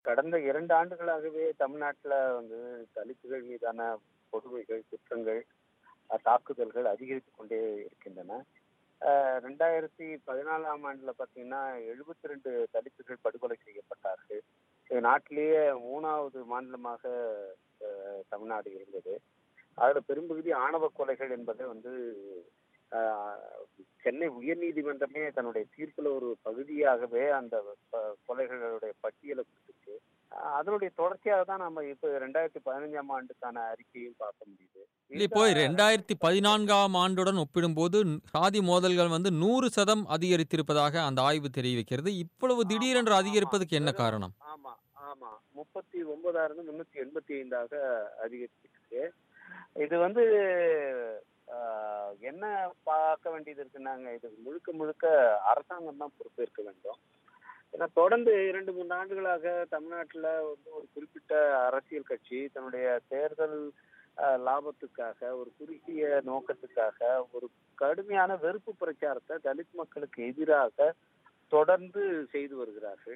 கடந்த இரண்டு ஆண்டுகளாகவே தமிழ்நாட்டில் வந்து தலித்துகள் மீதான கொடுமைகள் குற்றங்கள் அஹ், தாக்குதல்கள் அதிகரித்து கொண்டே இருக்கின்றன அஹ், ரெண்டாயிரத்தி பதினாலாம் ஆண்டுல பார்த்தீங்கன்னா எழுபத்தி ரெண்டு தலித்துகள் படுகொலை செய்யப்பட்டார்கள் இது நாட்டிலேயே மூணாவது மாநிலமாக அஹ், தமிழ்நாடு இருந்தது அதில் பெரும்பகுதி ஆணவ கொலைகள் என்பது வந்து அஹ், சென்னை உயர்நீதிமன்றமே தன்னுடைய தீர்ப்புல ஒரு பகுதியாகவே அந்த ப- கொலைகளுடைய பட்டியலை கொடுத்துச்சு அஹ் அதனுடைய தொடர்ச்சியாக தான் நம்ம இப்போ ரெண்டாயிரத்தி பதினஞ்சாம் ஆண்டுக்கான அறிக்கையும் பார்க்க முடியுது இல்லை இப்போ ரெண்டாயிரத்தி பதினான்காம் ஆண்டுடன் ஒப்பிடும்போது சாதி மோதல்கள் வந்து நூறு சதம் அதிகரித்திருப்பதாக அந்த ஆய்வு தெரிவிக்கிறது இவ்வளவு திடீரென்று அதிகரிப்பதுக்கு என்ன காரணம் ஆமா ஆமா முப்பத்தி ஒன்பதாயிரம் முன்னூத்தி எண்பத்தி ஐந்தாக அதிகரிச்சிருக்கு இது வந்து ஆஹ், என்ன பார்க்க வேண்டியது இருக்குன்னாங்க இது முழுக்க முழுக்க அரசாங்கம் தான் பொறுப்பேற்க வேண்டும் ஏன்னா தொடர்ந்து இரண்டு மூன்று ஆண்டுகளாக தமிழ்நாட்டில் வந்து ஒரு குறிப்பிட்ட அரசியல் கட்சி தன்னுடைய தேர்தல் ஆஹ், லாபத்துக்காக ஒரு குறுகிய நோக்கத்துக்காக ஒரு கடுமையான வெறுப்பு பிரச்சாரத்தை தலித் மக்களுக்கு எதிராக தொடர்ந்து செய்து வருகிறார்கள்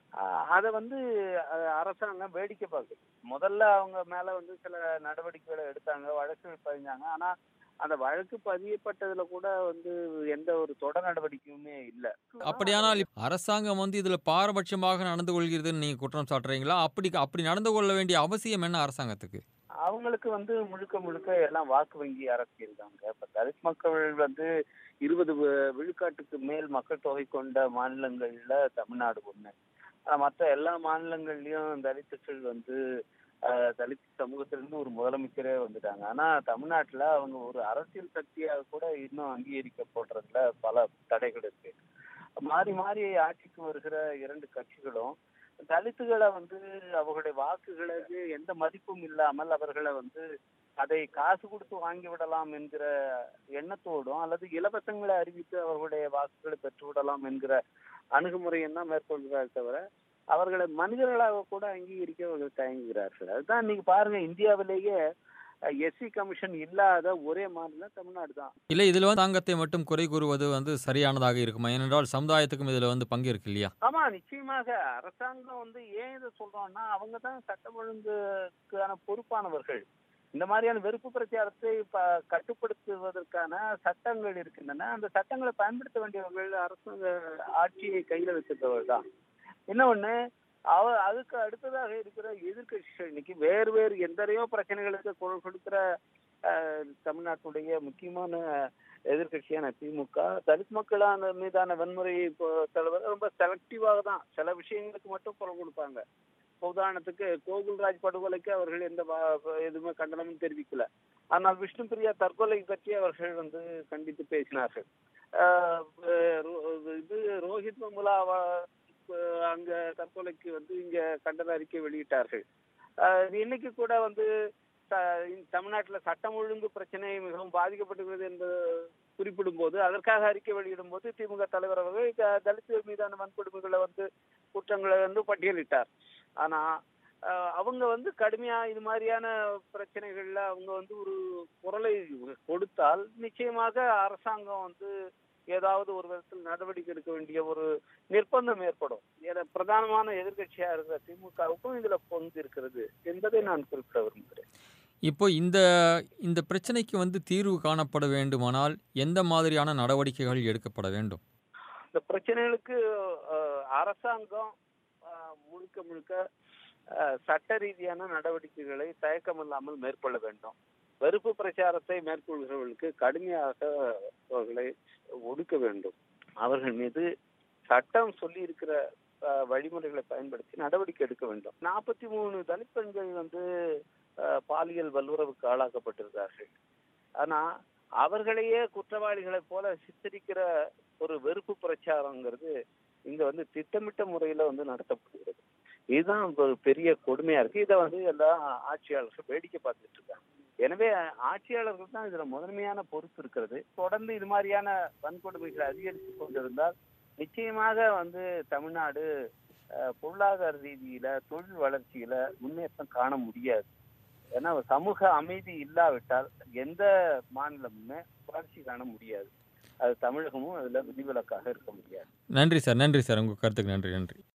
அதை வந்து அஹ், அரசாங்கம் வேடிக்கை பார்க்குது முதல்ல அவங்க மேல வந்து சில நடவடிக்கைகளை எடுத்தாங்க வழக்குகள் பதிஞ்சாங்க ஆனா அந்த வழக்கு பதியப்பட்டதுல கூட வந்து எந்த ஒரு தொடர் நடவடிக்கையுமே இல்லை அப்படியானால் இப்ப அரசாங்கம் வந்து இதுல பாரபட்சமாக நடந்து கொள்கிறதுன்னு நீங்க குற்றம் சாட்டுறீங்களா அப்படி அப்படி நடந்து கொள்ள வேண்டிய அவசியம் என்ன அரசாங்கத்துக்கு அவங்களுக்கு வந்து முழுக்க முழுக்க எல்லாம் வாக்கு வங்கி அரசியல் தாங்க இப்ப தலித் மக்கள் வந்து இருபது வி- விழுக்காட்டுக்கு மேல் மக்கள் தொகை கொண்ட மாநிலங்கள்ல தமிழ்நாடு ஒண்ணு ஆனா மற்ற எல்லா மாநிலங்கள்லயும் தலித்துக்கள் வந்து ஆஹ், தலித் சமூகத்திலிருந்து ஒரு முதலமைச்சரே வந்துட்டாங்க ஆனா தமிழ்நாட்டுல அவங்க ஒரு அரசியல் சக்தியாக கூட இன்னும் அங்கீகரிக்கப்படுறதுல பல தடைகள் இருக்கு மாறி மாறி ஆட்சிக்கு வருகிற இரண்டு கட்சிகளும் தலித்துகளை வந்து அவர்களுடைய வாக்குகளுக்கு எந்த மதிப்பும் இல்லாமல் அவர்களை வந்து அதை காசு கொடுத்து வாங்கி விடலாம் என்கிற எண்ணத்தோடும் அல்லது இலவசங்களை அறிவித்து அவர்களுடைய வாக்குகளை பெற்று விடலாம் என்கிற அணுகுமுறையை தான் மேற்கொள்கிறார்கள் தவிர அவர்களை மனிதர்களாக கூட அங்கீகரிக்க அவர்கள் தயங்குகிறார்கள் அதுதான் இன்னைக்கு பாருங்க இந்தியாவிலேயே எஸ்சி கமிஷன் இல்லாத ஒரே மாநிலம் தமிழ்நாடு தான் இல்லை இதுல வந்து அரசாங்கத்தை மட்டும் குறை கூறுவது வந்து சரியானதாக இருக்குமா ஏனென்றால் சமுதாயத்துக்கும் இதுல வந்து பங்கு இருக்கு இல்லையா ஆமா நிச்சயமாக அரசாங்கம் வந்து ஏன் இதை சொல்றோம்னா அவங்க தான் சட்டம் ஒழுங்குக்கான பொறுப்பானவர்கள் இந்த மாதிரியான வெறுப்பு பிரச்சாரத்தை ப- கட்டுப்படுத்துவதற்கான சட்டங்கள் இருக்கின்றன அந்த சட்டங்களை பயன்படுத்த வேண்டியவர்கள் அரசாங்க ஆட்சியை கையில வச்சிருந்தவர்கள் தான் இன்னொன்னு அவ அதுக்கு அடுத்ததாக இருக்கிற எதிர்க்கட்சிகள் இன்னைக்கு வேறு வேறு எந்தனையோ பிரச்சனைகளுக்கு குரல் கொடுக்கிற அஹ், தமிழ்நாட்டுடைய முக்கியமான எதிர்க்கட்சியான திமுக தலித் மக்களான மீதான வன்முறையை தலைவர் ரொம்ப செலக்டிவாக தான் சில விஷயங்களுக்கு மட்டும் குரல் கொடுப்பாங்க இப்ப உதாரணத்துக்கு கோகுல்ராஜ் படுகொலைக்கு அவர்கள் எந்த வா- எதுவுமே கண்டனமும் தெரிவிக்கல ஆனால் விஷ்ணு பிரியா தற்கொலை பற்றி அவர்கள் வந்து கண்டித்து பேசினார்கள் ஆஹ் ரோ- இது ரோஹித் மமுலா வ- அங்க தற்கொலைக்கு வந்து இங்க கண்டன அறிக்கை வெளியிட்டார்கள் ஆஹ் இன்னைக்கு கூட வந்து த- தமிழ்நாட்டுல சட்டம் ஒழுங்கு பிரச்சனை மிகவும் பாதிக்கப்பட்டுகிறது என்பது குறிப்பிடும் போது அதற்காக அறிக்கை வெளியிடும் போது திமுக தலைவர் அவர்கள் த- தலித்துகள் மீதான வன்கொடுமைகளை வந்து குற்றங்களை வந்து பட்டியலிட்டார் ஆனா ஆஹ் அவங்க வந்து கடுமையா இது மாதிரியான பிரச்சனைகள்ல அவங்க வந்து ஒரு குரலை கொடுத்தால் நிச்சயமாக அரசாங்கம் வந்து ஏதாவது ஒரு விதத்தில் நடவடிக்கை எடுக்க வேண்டிய ஒரு நிர்பந்தம் ஏற்படும் ஏன்னா பிரதானமான எதிர்க்கட்சியா இருக்கிற திமுகவுக்கும் இதுல பங்கு இருக்கிறது என்பதை நான் குறிப்பிட விரும்புகிறேன் இப்போ இந்த இந்த பிரச்சனைக்கு வந்து தீர்வு காணப்பட வேண்டுமானால் எந்த மாதிரியான நடவடிக்கைகள் எடுக்கப்பட வேண்டும் இந்த பிரச்சனைகளுக்கு அஹ், அரசாங்கம் அஹ், முழுக்க முழுக்க அஹ், சட்ட ரீதியான நடவடிக்கைகளை தயக்கமில்லாமல் மேற்கொள்ள வேண்டும் வெறுப்பு பிரச்சாரத்தை மேற்கொள்கிறவர்களுக்கு கடுமையாக அவர்களை ஒடுக்க வேண்டும் அவர்கள் மீது சட்டம் சொல்லி இருக்கிற அஹ், வழிமுறைகளை பயன்படுத்தி நடவடிக்கை எடுக்க வேண்டும் நாற்பத்தி மூணு தலித் பெண்கள் வந்து அஹ், பாலியல் வல்லுறவுக்கு ஆளாக்கப்பட்டிருந்தார்கள் ஆனா அவர்களையே குற்றவாளிகளைப் போல சித்தரிக்கிற ஒரு வெறுப்பு பிரச்சாரங்கிறது இங்க வந்து திட்டமிட்ட முறையில வந்து நடத்தப்படுகிறது இதுதான் ஒரு பெரிய கொடுமையா இருக்கு இதை வந்து எல்லா ஆட்சியாளர்கள் வேடிக்கை பார்த்துட்டு இருக்காங்க எனவே ஆட்சியாளர்கள் தான் இதுல முதன்மையான பொறுப்பு இருக்கிறது தொடர்ந்து இது மாதிரியான வன்கொடுமைகள் அதிகரித்து கொண்டிருந்தால் நிச்சயமாக வந்து தமிழ்நாடு அஹ், பொருளாதார ரீதியில தொழில் வளர்ச்சியில முன்னேற்றம் காண முடியாது ஏன்னா சமூக அமைதி இல்லாவிட்டால் எந்த மாநிலமுமே வளர்ச்சி காண முடியாது அது தமிழகமும் அதுல விதிவிலக்காக இருக்க முடியாது நன்றி சார் நன்றி சார் உங்கள் கருத்துக்கு நன்றி நன்றி